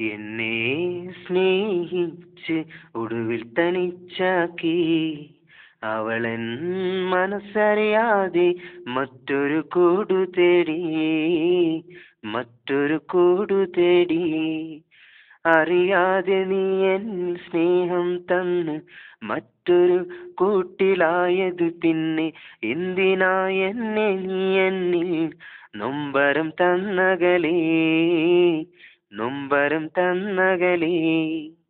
എന്നെ സ്നേഹിച്ച് ഒടുവിൽ തനിച്ചാക്കി അവളൻ മനസ്സറിയാതെ മറ്റൊരു കൂടു തേടി മറ്റൊരു കൂടു തേടി അറിയാതെ നീ എൻ സ്നേഹം തന്ന് മറ്റൊരു കൂട്ടിലായത് പിന്നെ എന്തിനാ എന്നെ നീ എന്നിൽ നൊമ്പരം തന്നകലേ നൊമ്പരം തന്നകലേ